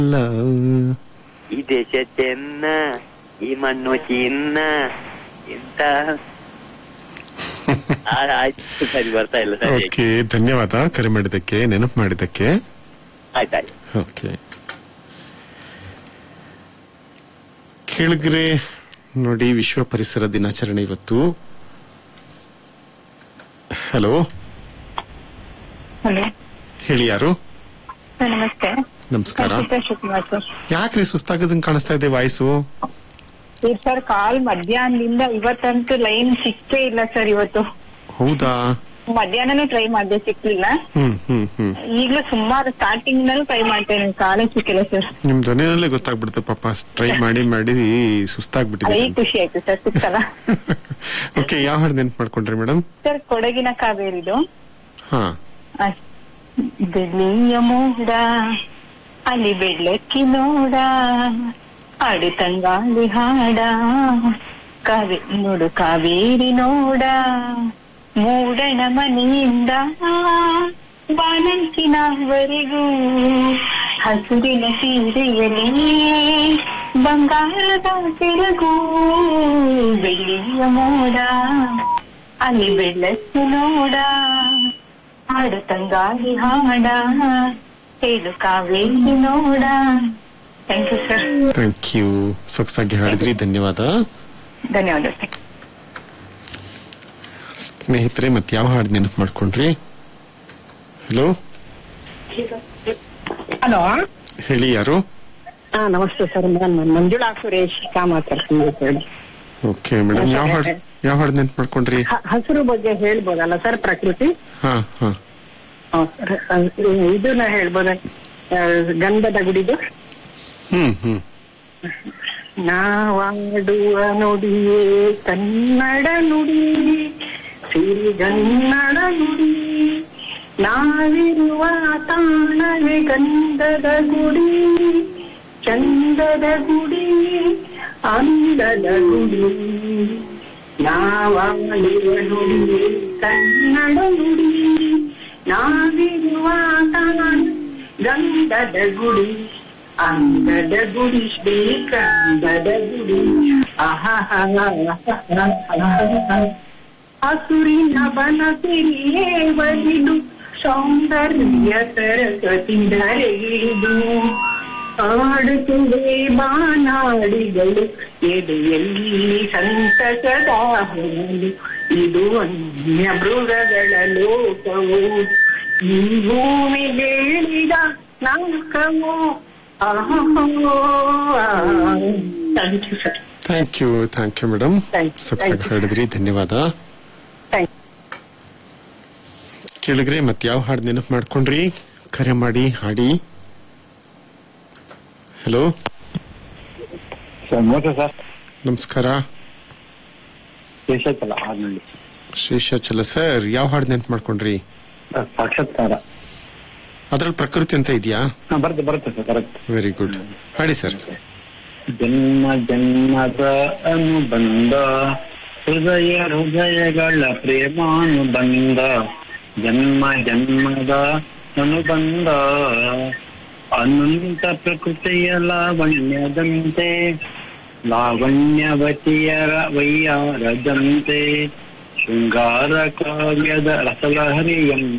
ಅಲ್ಲ ಈ ದೇಶ ಚೆನ್ನ ಈ ಮಣ್ಣು ಚಿನ್ನ ಎಂತ ಆ, ಆಯ್ತು ಸರಿ ಬರ್ತಾ ಇಲ್ಲ ಸರಿ ಓಕೆ ಧನ್ಯವಾದ ಕರೆ ಮಾಡಿದ್ದಕ್ಕೆ ನೆನಪು ಮಾಡಿದ್ದಕ್ಕೆ ಆಯ್ತಾಯ್ತು ಓಕೆ ಕೇಳಿದ್ರೆ ನೋಡಿ ವಿಶ್ವ ಪರಿಸರ ದಿನಾಚರಣೆ ಇವತ್ತು ಹಲೋ ಹಲೋ ಹೇಳಿ ಯಾರು ಸರ್ ನಮಸ್ತೆ ನಮಸ್ಕಾರ ಸಂಚಿತಾ ಶಿವಕುಮಾರ್ ಸರ್ ಯಾಕ್ರಿ ಸುಸ್ತಾಗದಂಗ್ ಕಾಣಿಸ್ತಾ ಇದೆ ವಾಯ್ಸು ಈ ಸರ್ ಕಾಲ್ ಮಧ್ಯಾಹ್ನದಿಂದ ಇವತ್ತಂತೂ ಲೈನ್ ಸಿಕ್ಕೇ ಇಲ್ಲ ಸರ್ ಇವತ್ತು ಹೌದಾ ಮಧ್ಯಾಹ್ನನೂ ಟ್ರೈ ಮಾಡಿದೆ ಸಿಕ್ಲಿಲ್ಲ ಹ್ಮ್ ಹ್ಮ್ ಹ್ಮ್ ಈಗಲೂ ಸುಮಾರು ಸ್ಟಾರ್ಟಿಂಗ್ ನಲ್ಲೂ ಟ್ರೈ ಮಾಡ್ತೇನೆ ಕಾಲೇ ಸಿಕ್ಕಿಲ್ಲ ಸರ್ ನಿಮ್ ಧ್ವನಿನಲ್ಲೇ ಗೊತ್ತಾಗ್ಬಿಡುತ್ತೆ ಪಾಪ ಟ್ರೈ ಮಾಡಿ ಮಾಡಿ ಸುಸ್ತಾಗ್ಬಿಟ್ಟಿದೆ ಈಗ ಖುಷಿ ಆಯ್ತು ಸರ್ ಸಿಕ್ತಲ್ಲ ಓಕೆ ಯಾವ ಹಾಡು ನೆನ್ಪು ಮಾಡ್ಕೊಂಡ್ರಿ ಮೇಡಮ್ ಸರ್ ಕೊಡಗಿನ ಕಾವೇರಿದು ಹಾ ಅಹ್, ಬೆಳ್ಳಿಯ ಮೋಡ ಅಲ್ಲಿ ಬೆಳ್ಳಕ್ಕಿನೋಡ ಹಾಡು ತಂಗಾಳಿ ಹಾಡ ಕಾವೇ ನೋಡು ಕಾವೇರಿ ನೋಡ ಮೂಡಣ ಮನೆಯಿಂದ ಬಾಲಂಚಿನವರೆಗೂ ಹಸುರಿನ ಸೀರೆಯಲಿ ಬಂಗಾರದ ತೆರಗು ಬೆಳ್ಳಿಯ ಮೋಡ ಅಲ್ಲಿ ಬೆಳ್ಳಕ್ಕಿ ನೋಡ ಹಾಡು ತಂಗಾಳಿ ಹಾಡ ಹೇಳು ಕಾವೇರಿ ನೋಡ thank you sir thank you ಸೊಗಸಾಗಿ ಹಾಡಿದ್ರಿ ಧನ್ಯವಾದ ಧನ್ಯವಾದ ಸರ್ ಸ್ನೇಹಿತರೆ ಮತ್ತೆ ಯಾವ ಹಾಡು ನೆನಪು ಮಾಡ್ಕೊಂಡ್ರಿ ಹಲೋ ಹಲೋ ಹೇಳಿ ಯಾರು ಹಾ ನಮಸ್ತೆ ಸರ್ ನಾನು ಮಂಜುಳಾ ಸುರೇಶ್ ಮಾತಾಡ್ತೀನಿ ಹೇಳಿ ಓಕೆ ಮೇಡಮ್ ಯಾವ ಹಾಡು ಯಾವ ಹಾಡು ನೆನ್ಪು ಮಾಡ್ಕೊಂಡ್ರಿ ಹ- ಹಸಿರು ಬಗ್ಗೆ ಹೇಳ್ಬೋದಲ್ಲ ಸರ್ ಪ್ರಕೃತಿ ಹಾ ಹಾ ಹಾ, ಸರ್. ಅಹ್, ಇದನ್ನ ಹೇಳ್ಬೋದ ಅಹ್, ಗಂಧದ ಗುಡಿದು ಹ್ಮ್ ಹ್ಮ್ ನಾವಾಡುವ ನುಡಿಯೇ ಕನ್ನಡ ನುಡಿ ಸಿರಿಗನ್ನಡ ನುಡಿ ನಾವಿರುವ ತಾಣವೇ ಗಂಧದ ಗುಡಿ ಚಂದದ ಗುಡಿ ಅಂದದ ಗುಡಿ ನಾವಾಡುವ ನುಡಿಯೇ ಕನ್ನಡ ನುಡಿ ನಾವಿರುವ ತಾಣ ಗಂಧದ ಗುಡಿ ಅಂದದ ಗುಡಿ ಶ್ರೀಕಂದದ ಗುಡಿ ಹಸುರಿನ ಬನಸಿರಿಯೇ ಬಲಿದು ಸೌಂದರ್ಯ ಸರಸ್ವತಿಂದರೆಗಿದು ಆಡುತ್ತಿವೆ ಬಾನಾಡಿಗಳು ಎದೆಯಲ್ಲಿ ಸಂತಸದ ಹೊನಲು ಇದು ಅನ್ಯ ಮೃಗಗಳ ಲೋಕವು ಈ ಭೂಮಿಗೆ ಇಳಿದ ನಾಲ್ಕವು thank you sir thank you thank you madam Thank you, ಸೊಗಸಾಗಿ thank you. ಹಾಡಿದ್ರಿ ಧನ್ಯವಾದ ಥ್ಯಾಂಕ್ ಕೇಳಿದ್ರಿ ಮತ್ತೆ ಯಾವ ಹಾಡು ನೆನಪು ಮಾಡ್ಕೊಂಡ್ರಿ ಕರೆ ಮಾಡಿ ಹಾಡಿ ಹಲೋ ಸರ್ ನಮಸ್ತೆ ಸರ್ ನಮಸ್ಕಾರ ಶೇಷಾಚಲ ಆರ್ನಳ್ಳಿ ಶೇಷಾಚಲ ಸರ್ ಯಾವ ಹಾಡು ನೆನಪು ಮಾಡ್ಕೊಂಡ್ರಿ ಸಾಕ್ಷಾತ್ಕಾರ ಅದ್ರಲ್ಲಿ ಪ್ರಕೃತಿ ಅಂತ ಇದೆಯಾ ಹಾ ಬರುತ್ತೆ ಬರುತ್ತೆ ಸರ್ ಬರುತ್ತೆ ವೆರಿ ಗುಡ್ ಹಾಡಿ ಸರ್ ಜನ್ಮ ಜನ್ಮದ ಅನುಬಂಧ ಹೃದಯ ಹೃದಯಗಳ ಪ್ರೇಮಾನುಬಂಧ ಜನ್ಮ ಜನ್ಮದ ಅನುಬಂಧ ಅನಂತ ಪ್ರಕೃತಿಯ ಲಾವಣ್ಯದಂತೆ ಲಾವಣ್ಯವತಿಯರ ವೈಯಾರದಂತೆ ಶೃಂಗಾರ ಕಾವ್ಯದ ರಸಲಹರಿಯಂ